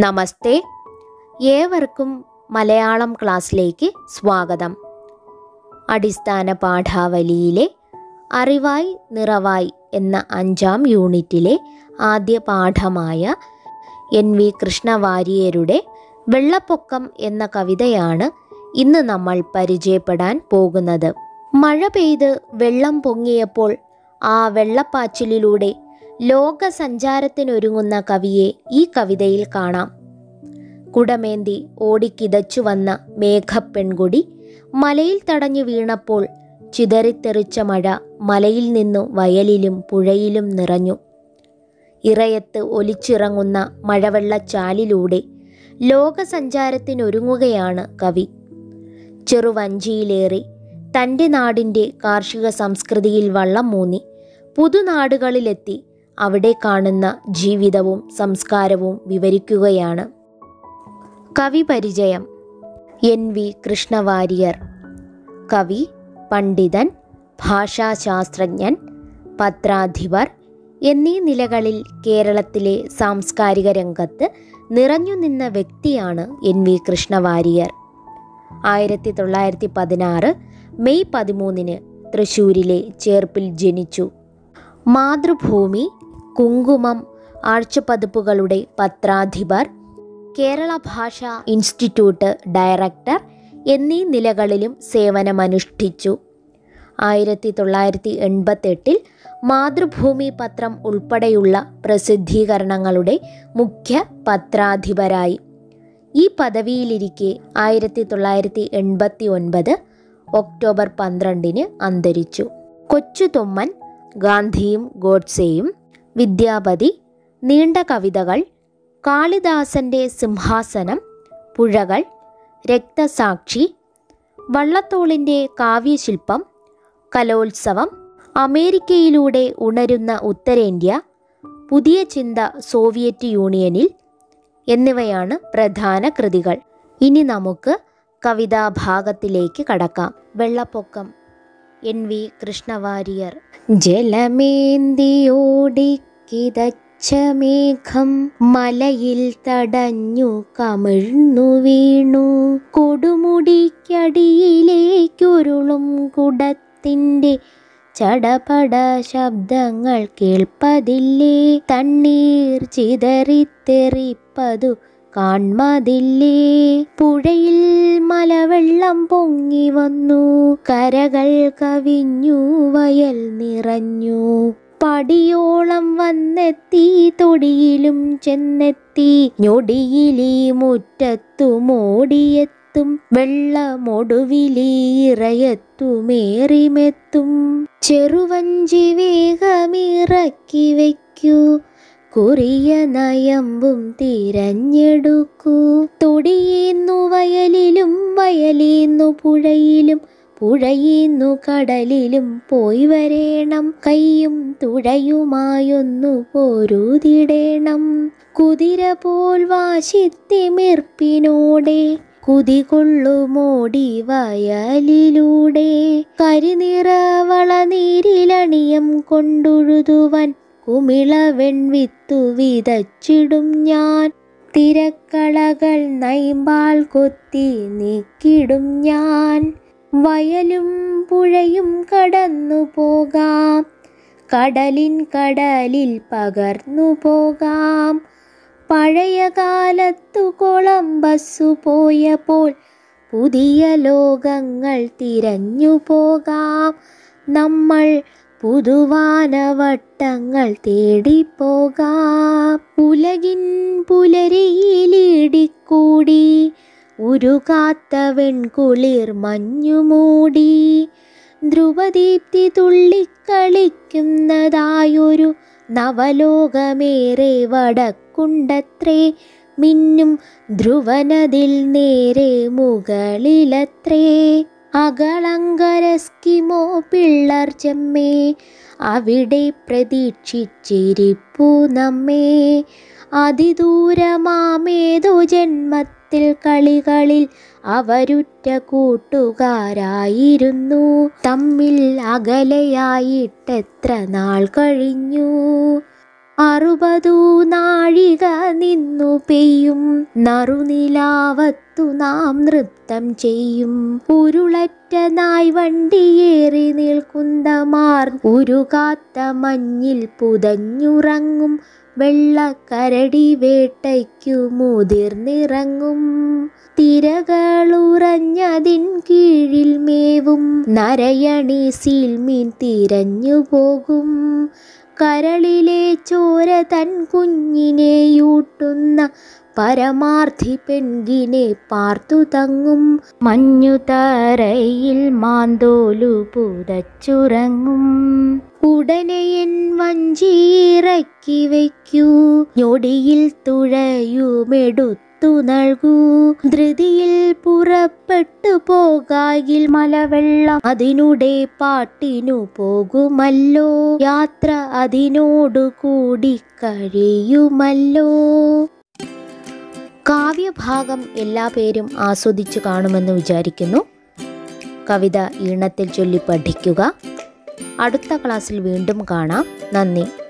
നമസ്തേ ഏവർക്കും മലയാളം ക്ലാസ്സിലേക്ക് സ്വാഗതം അടിസ്ഥാന പാഠാവലിയിലെ അറിവായി നിറവായി എന്ന അഞ്ചാം യൂണിറ്റിലെ ആദ്യ പാഠമായ എൻ വി കൃഷ്ണവാര്യരുടെ വെള്ളപ്പൊക്കം എന്ന കവിതയാണ് ഇന്ന് നമ്മൾ പരിചയപ്പെടാൻ പോകുന്നത് മഴ പെയ്ത് വെള്ളം പൊങ്ങിയപ്പോൾ ആ വെള്ളപ്പാച്ചിലിലൂടെ ലോക സഞ്ചാരത്തിനൊരുങ്ങുന്ന കവിയെ ഈ കവിതയിൽ കാണാം കുടമേന്തി ഓടിക്കിതച്ചു വന്ന മേഘപ്പെൺകൊടി മലയിൽ തടഞ്ഞു വീണപ്പോൾ ചിതറിത്തെറിച്ച മഴ മലയിൽ നിന്നു വയലിലും പുഴയിലും നിറഞ്ഞു ഇറയത്ത് ഒലിച്ചിറങ്ങുന്ന മഴവെള്ളച്ചാലിലൂടെ ലോകസഞ്ചാരത്തിനൊരുങ്ങുകയാണ് കവി ചെറുവഞ്ചിയിലേറി തൻ്റെ നാടിൻ്റെ കാർഷിക സംസ്കൃതിയിൽ വള്ളം മൂന്നി പുതുനാടുകളിലെത്തി അവിടെ കാണുന്ന ജീവിതവും സംസ്കാരവും വിവരിക്കുകയാണ് കവി പരിചയം എൻ വി കൃഷ്ണവാര്യർ കവി പണ്ഡിതൻ ഭാഷാശാസ്ത്രജ്ഞൻ പത്രാധിപർ എന്നീ നിലകളിൽ കേരളത്തിലെ സാംസ്കാരിക രംഗത്ത് നിറഞ്ഞു നിന്ന വ്യക്തിയാണ് എൻ വി കൃഷ്ണവാര്യർ ആയിരത്തി തൊള്ളായിരത്തി പതിനാറ് മെയ് പതിമൂന്നിന് തൃശൂരിലെ ചേർപ്പിൽ ജനിച്ചു മാതൃഭൂമി കുങ്കുമം ആഴ്ചപ്പതിപ്പുകളുടെ പത്രാധിപർ കേരള ഭാഷാ ഇൻസ്റ്റിറ്റ്യൂട്ട് ഡയറക്ടർ എന്നീ നിലകളിലും സേവനമനുഷ്ഠിച്ചു ആയിരത്തി തൊള്ളായിരത്തി എൺപത്തെട്ടിൽ മാതൃഭൂമി പത്രം ഉൾപ്പെടെയുള്ള പ്രസിദ്ധീകരണങ്ങളുടെ മുഖ്യ പത്രാധിപരായി ഈ പദവിയിലിരിക്കെ ആയിരത്തി തൊള്ളായിരത്തി എൺപത്തി ഒൻപത് ഒക്ടോബർ പന്ത്രണ്ടിന് അന്തരിച്ചു കൊച്ചുതൊമ്മൻ ഗാന്ധിയും ഗോഡ്സെയും വിദ്യാപതി നീണ്ട കവിതകൾ കാളിദാസന്റെ സിംഹാസനം പുഴകൾ രക്തസാക്ഷി വള്ളത്തോളിൻ്റെ കാവ്യശില്പം കലോത്സവം അമേരിക്കയിലൂടെ ഉണരുന്ന ഉത്തരേന്ത്യ പുതിയ ചിന്ത സോവിയറ്റ് യൂണിയനിൽ എന്നിവയാണ് പ്രധാന കൃതികൾ ഇനി നമുക്ക് കവിതാഭാഗത്തിലേക്ക് കടക്കാം വെള്ളപ്പൊക്കം എൻ വി കൃഷ്ണവാര്യർ ജലമേന്തിയോടിക്കിതച്ച മേഘം മലയിൽ തടഞ്ഞു കമിഴ്ന്നു വീണു കൊടുമുടിക്കടിയിലേക്കുരുളും കുടത്തിൻ്റെ ചടപട ശബ്ദങ്ങൾ കേൾപ്പതില്ലേ തണ്ണീർ ചിതറിത്തെറിപ്പതു കാൺമതില്ലേ പുഴയിൽ മലവെള്ളം പൊങ്ങി വന്നു കരകൾ കവിഞ്ഞു വയൽ നിറഞ്ഞു പടിയോളം വന്നെത്തി തൊടിയിലും ചെന്നെത്തി ഞൊടിയിലീ മുറ്റത്തു മോടിയെത്തും വെള്ളമൊടുവിലീറയത്തുമേറിമെത്തും ചെറുവഞ്ചി വേഗമിറക്കി വയ്ക്കൂ കുറിയ നയമ്പും തിരഞ്ഞെടുക്കൂ തൊടിയുന്നു വയലിലും വയലീന്നു പുഴയിലും പുഴയുന്നു കടലിലും പോയി വരേണം കയ്യും തുഴയുമായൊന്നു പോരൂതിടേണം കുതിര പോൽ വാശിത്തിമിർപ്പിനോടെ കുതികൊള്ളുമോടി വയലിലൂടെ കരിനിറവള നീരിലണിയം കൊണ്ടുഴുതുവൻ കുമിള വെൺവിത്തു വിതച്ചിടും ഞാൻ തിരക്കളകൾ നൈമ്പാൽ കൊത്തി നീക്കിടും ഞാൻ വയലും പുഴയും കടന്നു പോകാം കടലിൻ കടലിൽ പകർന്നു പോകാം പഴയ കാലത്തു കൊളംബസ്സു പോയപ്പോൾ പുതിയ ലോകങ്ങൾ തിരഞ്ഞു പോകാം നമ്മൾ പുതുവാനവട്ടങ്ങൾ തേടിപ്പോകാം ഉലകിൻ പുലരിയിലിടിക്കൂടി ഉരുകാത്ത വെൺകുളിർ മഞ്ഞുമൂടി ധ്രുവദീപ്തി തുള്ളിക്കളിക്കുന്നതായൊരു നവലോകമേറെ വടക്കുണ്ടത്രേ മിന്നും ധ്രുവനതിൽ നേരെ മുകളിലത്രേ അകളങ്കരസ്കിമോ പിള്ളർ ചെമ്മേ അവിടെ പ്രതീക്ഷിച്ചിരിപ്പു നമ്മേ അതിദൂരമാമേതോ ജന്മത്തിൽ കളികളിൽ അവരുറ്റ കൂട്ടുകാരായിരുന്നു തമ്മിൽ അകലെയായിട്ടെത്ര നാൾ കഴിഞ്ഞു അറുപതു നാഴിക നിന്നു പെയ്യും നറുനിലാവത്തു നാം നൃത്തം ചെയ്യും ഉരുളറ്റ നായ് വണ്ടിയേറി നിൽക്കുന്നമാർ ഉരുകാത്ത മഞ്ഞിൽ പുതഞ്ഞുറങ്ങും വെള്ളക്കരടി വേട്ടയ്ക്കു മുതിർന്നിറങ്ങും തിരകളുറഞ്ഞതിൻ കീഴിൽ മേവും നരയണി സീൽമീൻ തിരഞ്ഞു പോകും കരളിലെ ചോര തൻ കുഞ്ഞിനെയൂട്ടുന്ന പരമാർത്ഥി പെൺകിനെ പാർത്തു തങ്ങും മഞ്ഞുതരയിൽ മാന്തോലു പുതച്ചുറങ്ങും ഉടനെയൻ വഞ്ചിയിറക്കി വയ്ക്കൂ ഞൊടിയിൽ തുഴയുമെടുത്തു നൽകൂ ധൃതിയിൽ പുറപ്പെട്ടു പോകായിൽ മലവെള്ളം അതിനുടെ പാട്ടിനു പോകുമല്ലോ യാത്ര അതിനോടു കൂടി കഴിയുമല്ലോ കാവ്യഭാഗം എല്ലാ പേരും ആസ്വദിച്ചു കാണുമെന്ന് വിചാരിക്കുന്നു കവിത ഈണത്തിൽ ചൊല്ലി പഠിക്കുക അടുത്ത ക്ലാസ്സിൽ വീണ്ടും കാണാം നന്ദി